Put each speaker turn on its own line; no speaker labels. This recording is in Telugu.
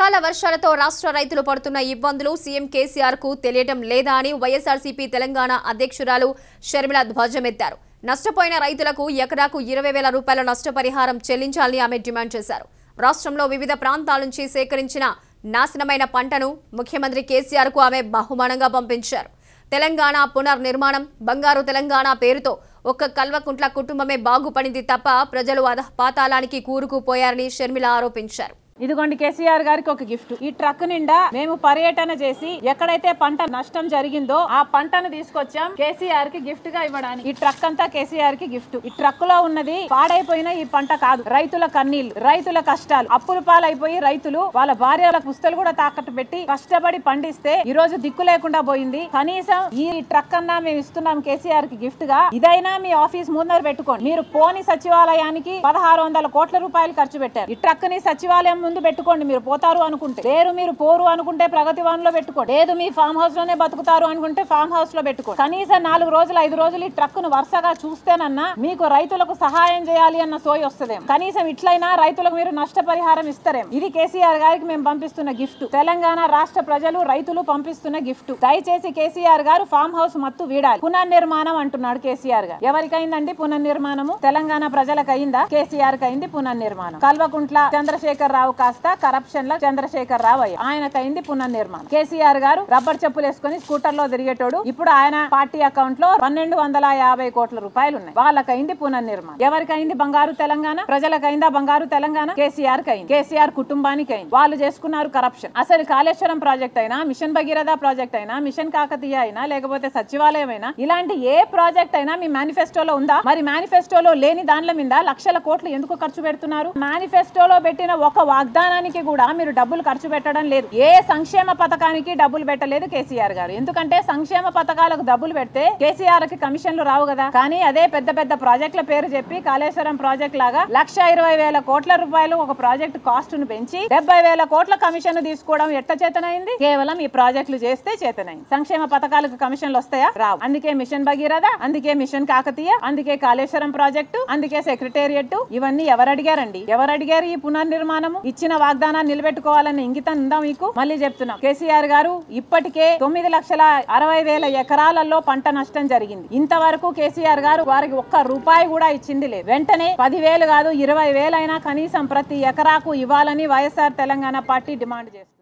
అకాల వర్షాలతో రాష్ట్ర రైతులు పడుతున్న ఇబ్బందులు సీఎం కేసీఆర్ కు తెలియడం లేదా అని వైఎస్ఆర్సీపీ తెలంగాణ అధ్యక్షురాలు షర్మిల ధ్వజమెత్తారు నష్టపోయిన రైతులకు ఎకరాకు ఇరవై వేల రూపాయల నష్టపరిహారం చెల్లించాలని ఆమె డిమాండ్ చేశారు రాష్ట్రంలో వివిధ ప్రాంతాల నుంచి సేకరించిన నాశనమైన పంటను ముఖ్యమంత్రి కేసీఆర్ కు ఆమె బహుమానంగా పంపించారు తెలంగాణ పునర్నిర్మాణం బంగారు తెలంగాణ పేరుతో ఒక్క కల్వకుంట్ల కుటుంబమే బాగుపడింది తప్ప ప్రజలు అధ పాతాళానికి కూరుకుపోయారని షర్మిల ఆరోపించారు
ఇదిగోండి కేసీఆర్ గారికి ఒక గిఫ్ట్ ఈ ట్రక్ నిండా మేము పర్యటన చేసి ఎక్కడైతే పంట నష్టం జరిగిందో ఆ పంటను తీసుకొచ్చాం కేసీఆర్ కి గిఫ్ట్ గా ఇవ్వడానికి ఈ ట్రక్ అంతా కేసీఆర్ కి గిఫ్ట్ ఈ ట్రక్ లో ఉన్నది పాడైపోయిన ఈ పంట కాదు రైతుల కన్నీళ్లు రైతుల కష్టాలు అప్పుల పాలైపోయి రైతులు వాళ్ళ భార్యల పుస్తలు కూడా తాకట్టు పెట్టి కష్టపడి పండిస్తే ఈ రోజు దిక్కు లేకుండా పోయింది కనీసం ఈ ట్రక్ అన్నా మేము ఇస్తున్నాం కేసీఆర్ కి గిఫ్ట్ గా ఇదైనా మీ ఆఫీస్ ముందర పెట్టుకోండి మీరు పోని సచివాలయానికి పదహారు వందల కోట్ల రూపాయలు ఖర్చు పెట్టారు ఈ ట్రక్ ని సచివాలయం ముందు పెట్టుకోండి మీరు పోతారు అనుకుంటే లేరు మీరు పోరు అనుకుంటే ప్రగతి వన్ లో పెట్టుకోండి లేదు మీ ఫామ్ హౌస్ లోనే బతుకుతారు అనుకుంటే ఫామ్ హౌస్ లో పెట్టుకోండి కనీసం నాలుగు రోజులు ఐదు రోజులు ఈ ట్రక్ ను వరుసగా చూస్తేనన్నా మీకు రైతులకు సహాయం చేయాలి అన్న సోయి వస్తుందేమో కనీసం ఇట్లయినా రైతులకు మీరు నష్టపరిహారం ఇస్తారేమో ఇది కేసీఆర్ గారికి మేము పంపిస్తున్న గిఫ్ట్ తెలంగాణ రాష్ట్ర ప్రజలు రైతులు పంపిస్తున్న గిఫ్ట్ దయచేసి కేసీఆర్ గారు ఫామ్ హౌస్ మత్తు వీడాలి పునర్నిర్మాణం అంటున్నాడు కేసీఆర్ గారు ఎవరికైందండి పునర్నిర్మాణము తెలంగాణ ప్రజలకు అయిందా కేసీఆర్ కి అయింది పునర్నిర్మాణం కల్వకుంట్ల చంద్రశేఖర్ రావు కాస్త కరప్షన్ లో చంద్రశేఖర్ రావు అయ్యారు ఆయనకైంది పునర్నిర్మాణం కేసీఆర్ గారు రబ్బర్ చెప్పులు వేసుకుని స్కూటర్ లో తిరిగేటోడు ఇప్పుడు ఆయన పార్టీ అకౌంట్ లో పన్నెండు వందల యాభై కోట్ల రూపాయలు ఉన్నాయి వాళ్ళకైంది పునర్నిర్మాణం ఎవరికైంది బంగారు తెలంగాణ ప్రజలకైందా బంగారు తెలంగాణ కేసీఆర్ కైంది కేసీఆర్ కుటుంబానికి అయింది వాళ్ళు చేసుకున్నారు కరప్షన్ అసలు కాళేశ్వరం ప్రాజెక్ట్ అయినా మిషన్ భగీరథ ప్రాజెక్ట్ అయినా మిషన్ కాకతీయ అయినా లేకపోతే సచివాలయం అయినా ఇలాంటి ఏ ప్రాజెక్ట్ అయినా మీ మేనిఫెస్టోలో ఉందా మరి మేనిఫెస్టోలో లేని దానిల మీద లక్షల కోట్లు ఎందుకు ఖర్చు పెడుతున్నారు మేనిఫెస్టోలో పెట్టిన ఒక వాగ్దానానికి కూడా మీరు డబ్బులు ఖర్చు పెట్టడం లేదు ఏ సంక్షేమ పథకానికి డబ్బులు పెట్టలేదు కేసీఆర్ గారు ఎందుకంటే సంక్షేమ పథకాలకు డబ్బులు పెడితే కేసీఆర్ కి కమిషన్లు రావు కదా కానీ అదే పెద్ద పెద్ద ప్రాజెక్టుల పేరు చెప్పి కాళేశ్వరం ప్రాజెక్ట్ లాగా లక్ష ఇరవై వేల కోట్ల రూపాయలు ఒక ప్రాజెక్ట్ కాస్ట్ ను పెంచి డెబ్బై వేల కోట్ల కమిషన్ తీసుకోవడం ఎట్ట చేతనైంది కేవలం ఈ ప్రాజెక్టులు చేస్తే చేతనైంది సంక్షేమ పథకాలకు కమిషన్లు వస్తాయా రావు అందుకే మిషన్ భగీరథ అందుకే మిషన్ కాకతీయ అందుకే కాళేశ్వరం ప్రాజెక్టు అందుకే సెక్రటేరియట్ ఇవన్నీ ఎవరు అడిగారండి ఎవరు అడిగారు ఈ పునర్నిర్మాణము ఇచ్చిన వాగ్దానాన్ని నిలబెట్టుకోవాలన్న ఇంగితం ఉందా మీకు మళ్ళీ చెప్తున్నాం కేసీఆర్ గారు ఇప్పటికే తొమ్మిది లక్షల అరవై వేల ఎకరాలలో పంట నష్టం జరిగింది ఇంతవరకు కేసీఆర్ గారు వారికి ఒక్క రూపాయి కూడా ఇచ్చింది లేదు వెంటనే పదివేలు కాదు ఇరవై వేలైనా కనీసం ప్రతి ఎకరాకు ఇవ్వాలని వైఎస్ఆర్ తెలంగాణ పార్టీ డిమాండ్ చేస్తుంది